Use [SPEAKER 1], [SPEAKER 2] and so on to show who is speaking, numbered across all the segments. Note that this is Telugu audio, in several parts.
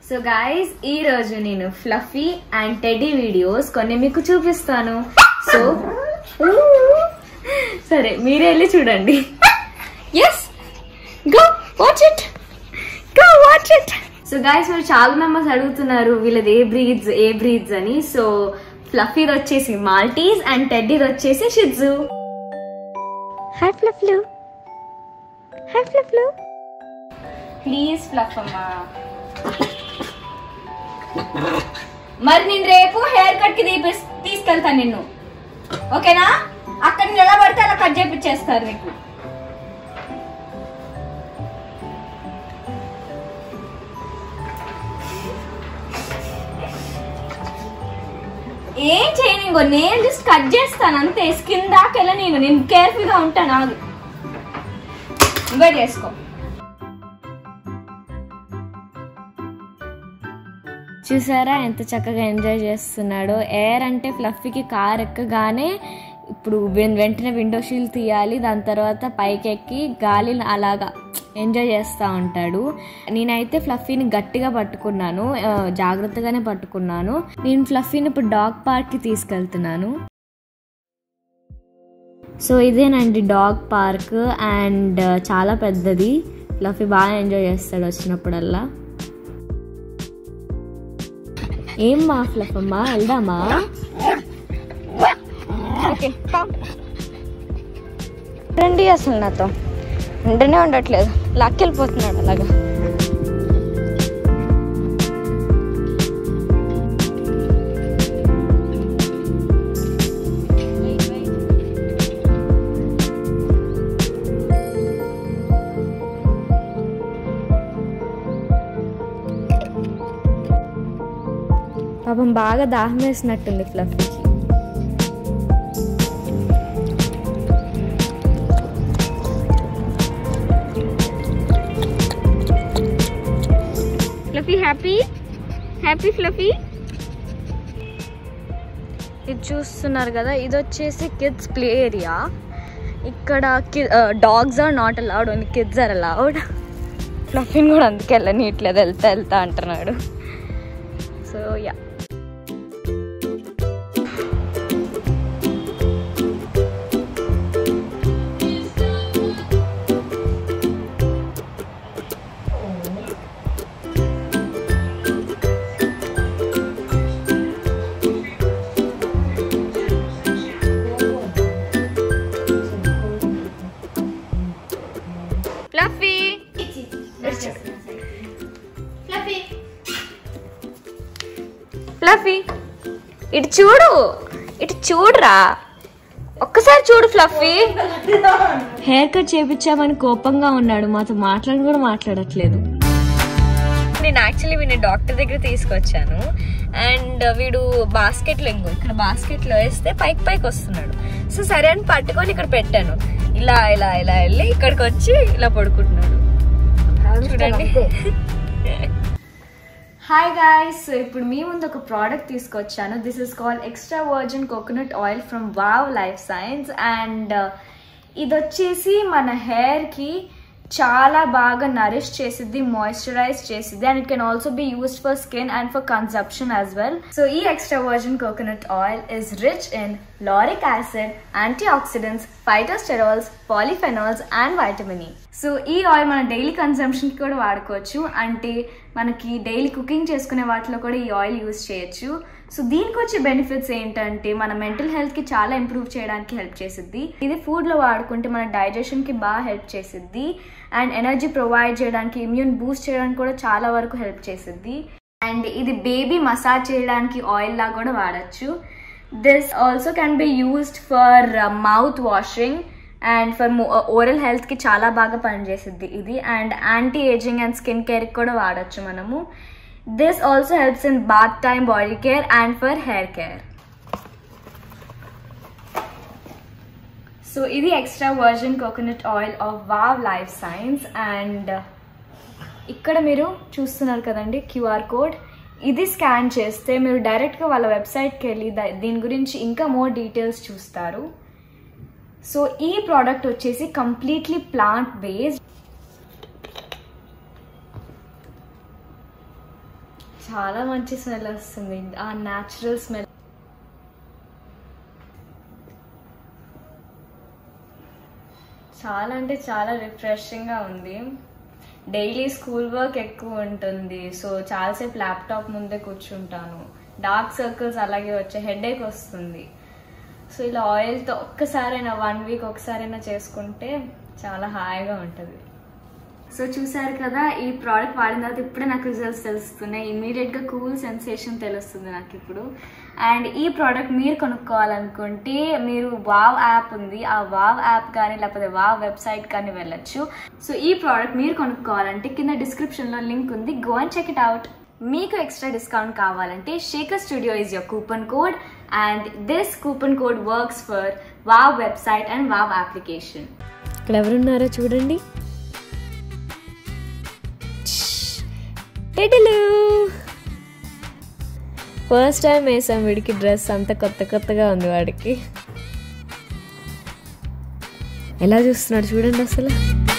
[SPEAKER 1] సో గాయస్ ఈ రోజు నేను ఫ్లఫీ అండ్ టెడ్డీ వీడియోస్ కొన్ని మీకు చూపిస్తాను సో సరే మీరే వెళ్ళి చూడండి yes go watch it go watch it so guys మీరు చాలా మెంబర్స్ అడుగుతున్నారు వీళ్ళది ఏ బ్రీడ్స్ ఏ బ్రీడ్స్ అని సో ఫ్లఫీది వచ్చేసి మాల్టీస్ అండ్ టెడ్డీది వచ్చేసి షిడ్జు హాయ్ ఫ్లఫ్లు హాయ్ ఫ్లఫ్లు ప్లీజ్ ఫ్లఫ్ అమ్మా మరి నేను రేపు హెయిర్ కట్ కి తీపి- తీసుకెళ్తాను నిన్ను ఓకేనా అక్కడ నేను ఎలా పడితే అలా కట్ చేపిచ్చేస్తారు నీకు ఏం చేయను ఇంకో నేను జస్ట్ కట్ చేస్తాను అంతే స్కిన్ దాకా వెళ్ళ నేను నేను కేర్ఫుల్ గా ఉంటాను ఆగు నువ్వే చేసుకో చూసారా ఎంత చక్కగా ఎంజాయ్ చేస్తున్నాడో ఎయిర్ అంటే ఫ్లఫీకి కార్ ఎక్కగానే ఇప్పుడు వెన్- వెంటనే విండో షీల్ తీయాలి దాని తర్వాత పైకి ఎక్కి గాలిని అలాగా ఎంజాయ్ చేస్తూ ఉంటాడు నేనైతే ఫ్లఫీని గట్టిగా పట్టుకున్నాను ఆ, జాగ్రత్తగానే పట్టుకున్నాను నేను ఫ్లఫీని ఇప్పుడు డాగ్ పార్క్కి తీసుకెళ్తున్నాను సో ఇదేనండి డాగ్ పార్క్ అండ్ చాలా పెద్దది ఫ్లఫీ బాగా ఎంజాయ్ చేస్తాడు వచ్చినప్పుడల్లా ఏం మా ఫ్లఫ్ అమ్మా వెళ్దామా ఓకే రండి అసలు నాతో ఉండనే ఉండట్లేదు లాక్కెళ్ళిపోతున్నాడు అలాగా పాపం బాగా దాహం వేసినట్టుంది ఫ్లఫీకి ఫ్లఫీ హ్యాపీ హ్యాపీ ఫ్లఫీ ఇది చూస్తున్నారు కదా ఇది వచ్చేసి కిడ్స్ ప్లే ఏరియా ఇక్కడ dogs are not allowed only kids are allowed ఫ్లఫీని కూడా అందుకే వెళ్ళనీయట్లేదు వెళ్తా వెళ్తా అంటున్నాడు సో యా ఫ్లఫీ ఫ్లఫీ ఇటు చూడు ఇటు చూడురా ఒక్కసారి చూడు ఫ్లఫీ హెయిర్ కట్ చేపించామని కోపంగా ఉన్నాడు మాతో మాట్లాడి కూడా మాట్లాడట్లేదు నేను యాక్చువల్లీ వీడిని డాక్టర్ దగ్గర తీసుకొచ్చాను అండ్ వీడు బాస్కెట్లో ఇంకో ఇక్కడ బాస్కెట్లో వేస్తే పైకి పైకి వస్తున్నాడు సో సరే అని పట్టుకొని ఇక్కడ పెట్టాను ఇలా ఇలా ఇలా వెళ్ళి ఇక్కడికి వచ్చి ఇలా పడుకుంటున్నాడు చూడండి హాయ్ గాయ్స్ సో ఇప్పుడు మీ ముందు ఒక ప్రోడక్ట్ తీసుకొచ్చాను this is called extra virgin coconut oil from Wow Life Science and ఇది వచ్చేసి మన హెయిర్కి చాలా బాగా నరిష్ చేసిద్ది మాయిశ్చరైజ్ చేసిద్ది and it can also be used for skin and for consumption as well so ఈ extra virgin coconut oil is rich in lauric acid antioxidants phytosterols polyphenols and vitamin E so ఈ ఆయిల్ మన డైలీ కన్సంప్షన్ కి కూడా వాడుకోవచ్చు అంటే మనకి డైలీ కుకింగ్ చేసుకునే వాటిలో కూడా ఈ ఆయిల్ యూస్ చేయొచ్చు సో దీనికి వచ్చే బెనిఫిట్స్ ఏంటంటే మన మెంటల్ హెల్త్ కి చాలా ఇంప్రూవ్ చేయడానికి హెల్ప్ చేసిద్ది ఇది ఫుడ్ లో వాడుకుంటే మన డైజెషన్ కి బాగా హెల్ప్ చేసిద్ది అండ్ ఎనర్జీ ప్రొవైడ్ చేయడానికి ఇమ్యూన్ బూస్ట్ చేయడానికి కూడా చాలా వరకు హెల్ప్ చేసిద్ది అండ్ ఇది బేబీ మసాజ్ చేయడానికి ఆయిల్ లా కూడా వాడచ్చు this also can be used for mouth washing and for oral హెల్త్కి చాలా బాగా పనిచేసిద్ది ఇది and anti ageing and skin కేర్కి కూడా వాడచ్చు మనము this also helps in bath time body care and for hair care so ఇది extra virgin coconut oil of wow Life Science and ఇక్కడ మీరు చూస్తున్నారు కదండి క్యూఆర్ కోడ్ ఇది స్కాన్ చేస్తే మీరు డైరెక్ట్గా వాళ్ళ వెబ్సైట్కి వెళ్ళి దా- దీని గురించి ఇంకా మోర్ డీటెయిల్స్ చూస్తారు సో ఈ ప్రోడక్ట్ వచ్చేసి కంప్లీట్లీ ప్లాంట్ బేస్డ్ చాలా మంచి స్మెల్ వస్తుంది ఆ న్యాచురల్ స్మెల్ చాలా అంటే చాలా రిఫ్రెషింగ్గా ఉంది డైలీ స్కూల్ వర్క్ ఎక్కువ ఉంటుంది సో చాలాసేపు ల్యాప్టాప్ ముందే కూర్చుంటాను డార్క్ సర్కిల్స్ అలాగే వచ్చే హెడేక్ వస్తుంది సో ఇలా ఆయిల్తో ఒక్కసారైనా వన్ వీక్ ఒకసారైనా చేసుకుంటే చాలా హాయిగా ఉంటుంది సో చూసారు కదా ఈ ప్రోడక్ట్ వాడిన తర్వాత ఇప్పుడే నాకు రిజల్ట్స్ తెలుస్తున్నాయి ఇమీడియట్గా కూల్ సెన్సేషన్ తెలుస్తుంది నాకు ఇప్పుడు అండ్ ఈ ప్రోడక్ట్ మీరు కొనుక్కోవాలనుకుంటే మీరు వావ్ యాప్ ఉంది ఆ వావ్ యాప్ కానీ లేకపోతే వావ్ వెబ్సైట్ కానీ వెళ్ళొచ్చు సో ఈ ప్రోడక్ట్ మీరు కొనుక్కోవాలంటే కింద డిస్క్రిప్షన్లో లింక్ ఉంది go and check it out మీకు ఎక్స్ట్రా డిస్కౌంట్ కావాలంటే Shekhar Studio is your coupon code and this coupon code works for Wow website and Wow application
[SPEAKER 2] ఇక్కడ ఎవరున్నారో చూడండి టెటలు ఫస్ట్ టైం వేసాం వీడికి డ్రెస్ అంత కొత్త కొత్తగా ఉంది వాడికి ఎలా చూస్తున్నాడు చూడండి అసలు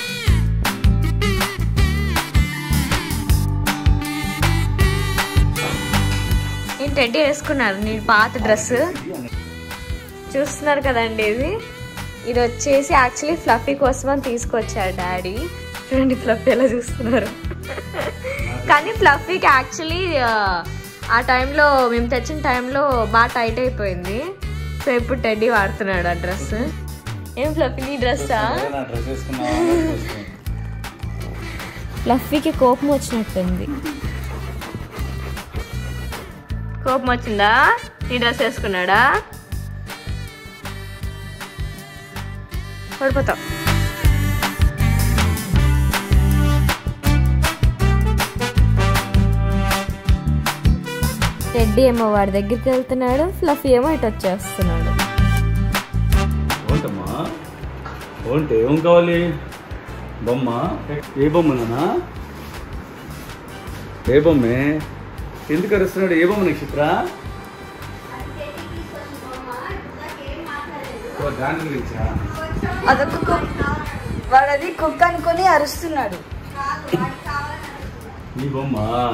[SPEAKER 1] ఏంటంటే వేసుకున్నారు నీ పాత డ్రెస్
[SPEAKER 2] చూస్తున్నారు కదండి ఇది
[SPEAKER 1] ఇది వచ్చేసి యాక్చువల్లీ ఫ్లఫీ కోసం అని తీసుకొచ్చారు డాడీ చూడండి ఫ్లఫీ ఎలా చూస్తున్నారు కానీ ఫ్లఫీకి యాక్చువల్లీ ఆ టైంలో మేము తెచ్చిన టైంలో బాగా టైట్ అయిపోయింది సో ఇప్పుడు టెడ్డీ వాడుతున్నాడు ఆ డ్రెస్ ఏం ఫ్లఫీ నీ డ్రెస్సా
[SPEAKER 3] నా డ్రెస్ వేసుకున్నావా
[SPEAKER 2] ఫ్లఫీకి కోపం వచ్చినట్టుంది
[SPEAKER 1] కోపం వచ్చిందా నీ డ్రెస్ వేసుకున్నాడా పడిపోతావు
[SPEAKER 2] టెడ్డీ ఏమో వాడి దగ్గరికి వెళ్తున్నాడు ఫ్లఫీ ఏమో ఇటు వచ్చేస్తున్నాడు
[SPEAKER 3] ఏంటమ్మా ఏంటి ఏం కావాలి బొమ్మ ఏ బొమ్మ నాన్న ఏ బొమ్మే ఎందుకు అరుస్తున్నాడు ఏ బొమ్మ నక్షత్ర ఓ, దాని గురించా
[SPEAKER 4] అదొక కుక్ వాడది కుక్ అనుకొని అరుస్తున్నాడు
[SPEAKER 3] ఈ బొమ్మ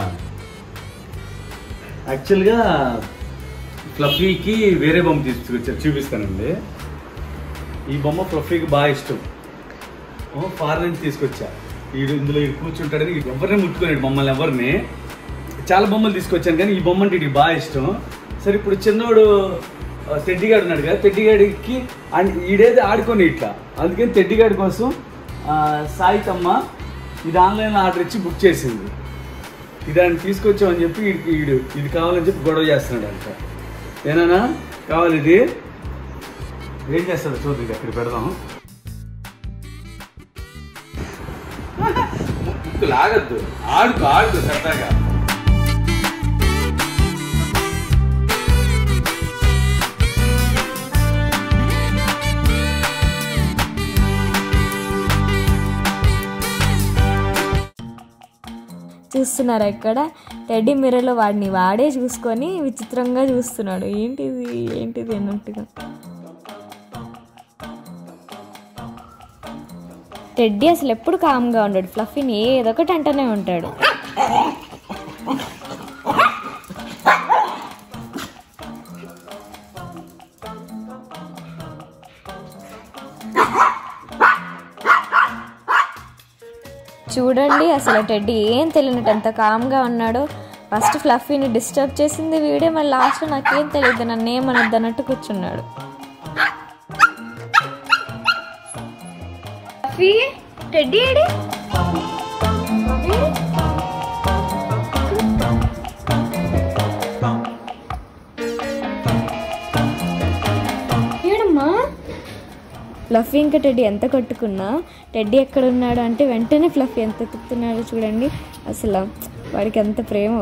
[SPEAKER 3] యాక్చువల్గా ఫ్లఫీకి వేరే బొమ్మ తీసుకొచ్చారు చూపిస్తానండి ఈ బొమ్మ ఫ్లఫీకి బాగా ఇష్టం ఓ ఫారెన్ నుంచి తీసుకొచ్చా వీడు ఇందులో వీడు కూర్చుంటాడని ఎవరిని ముట్టుకోలేడు మమ్మల్ని ఎవరిని చాలా బొమ్మలు తీసుకొచ్చాను కానీ ఈ బొమ్మ అంటే వీడికి బాగా ఇష్టం సరే ఇప్పుడు చిన్నోడు ఆ, తెడ్డిగాడు ఉన్నాడు కదా తెడ్డిగాడికి అండ్ ఈడేది ఆడుకొని ఇట్లా అందుకని తెడ్డిగాడి కోసం ఆ, సాయితమ్మ ఇది ఆన్లైన్లో ఆర్డర్ ఇచ్చి బుక్ చేసింది ఇది ఆయన తీసుకొచ్చామని చెప్పి వీడికి వీడు ఇది కావాలని చెప్పి గొడవ చేస్తున్నాడు అంట ఏనానా కావాలి ఇది ఏం చేస్తాడు చూద్దాం ఇది అక్కడ పెడదాం ముక్కు లాగద్దు ఆడుకో ఆడుకో సరదాగా
[SPEAKER 2] చూస్తున్నారా ఇక్కడ టెడ్డీ మిర్రర్లో వాడిని వాడే చూసుకొని విచిత్రంగా చూస్తున్నాడు ఏంటిది ఏంటిది అన్నట్టుగా టెడ్డీ అసలు ఎప్పుడు కామ్గా ఉండడు ఫ్లఫీని ఏదో ఒకటి అంటూనే ఉంటాడు చూడండి అసలు టెడ్డీ ఏం తెలియనట్టు ఎంత కామ్గా ఉన్నాడో ఫస్ట్ ఫ్లఫీని డిస్టర్బ్ చేసింది వీడే మళ్ళీ లాస్ట్లో నాకేం తెలియదు నన్ను ఏమనొద్దు అన్నట్టు కూర్చున్నాడు
[SPEAKER 1] ఫ్లఫీ టెడ్డీ ఏడి ఏడమ్మా
[SPEAKER 2] ఫ్లఫీ ఇంకా టెడ్డీ ఎంత కొట్టుకున్నా టెడ్డీ ఎక్కడ ఉన్నాడు అంటే వెంటనే ఫ్లఫీ ఎంత ఎత్తుతున్నాడో చూడండి అసలు వాడికి ఎంత ప్రేమ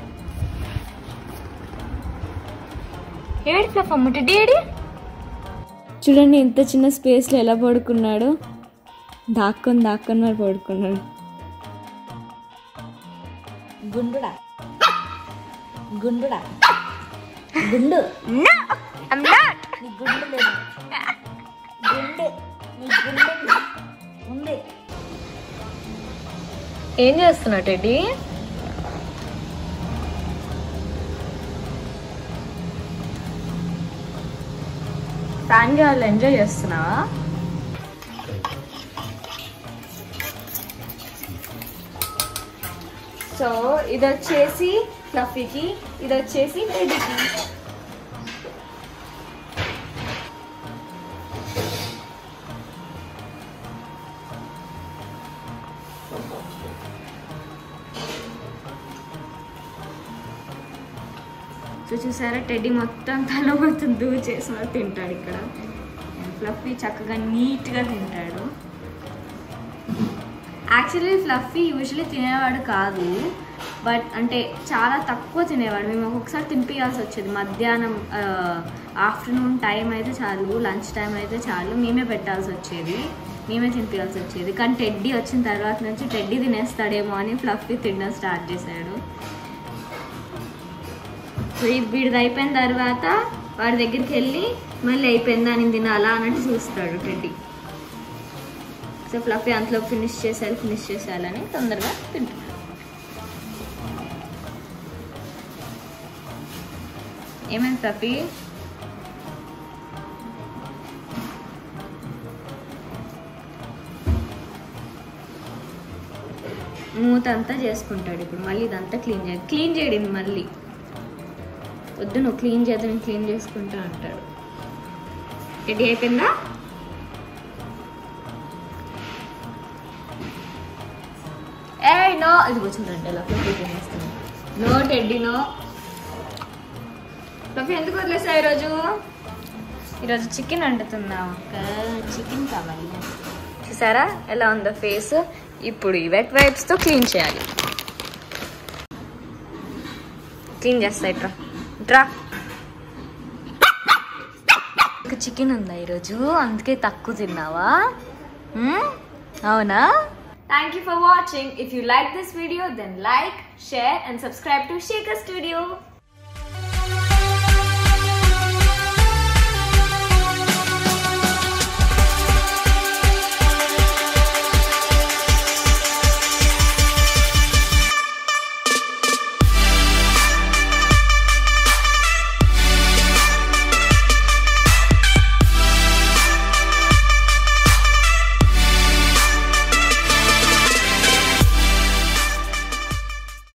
[SPEAKER 1] ఏడి ఫ్లఫ్ అమ్మ టెడ్డీ ఏడి
[SPEAKER 2] చూడండి ఇంత చిన్న స్పేస్లో ఎలా పడుకున్నాడు దాక్కొని దాక్కొని మరి పడుకున్నాడు
[SPEAKER 4] గుండుడా గుండుడా గుండు
[SPEAKER 1] No, I'm not.
[SPEAKER 4] నీ గుండు లేదు గుండు నీ గుండు ఉంది
[SPEAKER 1] ఏం చేస్తున్నావు టెడ్డీ ఫ్యాన్ గార్లు ఎంజాయ్ చేస్తున్నావా సో ఇది వచ్చేసి ఫ్లఫీకి ఇది వచ్చేసి టెడ్డీకి సో చూసారా టెడ్డీ మొత్తం తల మొత్తం దూచేసి మరి తింటాడు ఇక్కడ ఫ్లఫీ చక్కగా నీట్గా తింటాడు యాక్చువల్లీ ఫ్లఫీ యూజువల్లీ తినేవాడు కాదు బట్ అంటే చాలా తక్కువ తినేవాడు మేము ఒక్కొక్కసారి తినిపించాల్సి వచ్చేది మధ్యాహ్నం ఆఫ్టర్నూన్ టైం అయితే చాలు లంచ్ టైం అయితే చాలు మేమే పెట్టాల్సి వచ్చేది మేమే తినిపించాల్సి వచ్చేది కానీ టెడ్డీ వచ్చిన తర్వాత నుంచి టెడ్డీ తినేస్తాడేమో అని ఫ్లఫీ తినడం స్టార్ట్ చేశాడు సో ఈ వీడిది అయిపోయిన తర్వాత వాడి దగ్గరికి వెళ్ళి మళ్ళీ అయిపోయిందా నేను తినాలా అన్నట్టు చూస్తాడు టెడ్డీ సో ఫ్లఫీ అంతలో ఫినిష్ చేసేయాలి ఫినిష్ చేసేయాలని తొందరగా తింటున్నాడు ఏమైంది ఫ్లఫీ మూత అంతా చేసుకుంటాడు ఇప్పుడు మళ్ళీ ఇదంతా క్లీన్ చేయాలి క్లీన్ చేయడం మళ్ళీ వద్దు నువ్వు క్లీన్ చేద్దాం నేను క్లీన్ చేసుకుంటా అంటాడు రెడీ అయిపోయిందా ఏ నో ఇది కూర్చుందండి అలా తినేస్తాను నో టెడ్డీ నో ఫ్లఫీ ఎందుకు వదిలేసా ఈరోజు ఈరోజు చికెన్ వండుతున్నాం అక్క చికెన్ కావాలి చూసారా ఎలా ఉందో ఫేస్ ఇప్పుడు ఈ వెట్ వైప్స్తో క్లీన్ చేయాలి క్లీన్ చేస్తా ఇట్రా ఇట్రా చికెన్ ఉందా ఈరోజు అందుకే తక్కువ తిన్నావా మ్మ్? అవునా thank you for watching if you like this video then like share and subscribe to Shekhar studio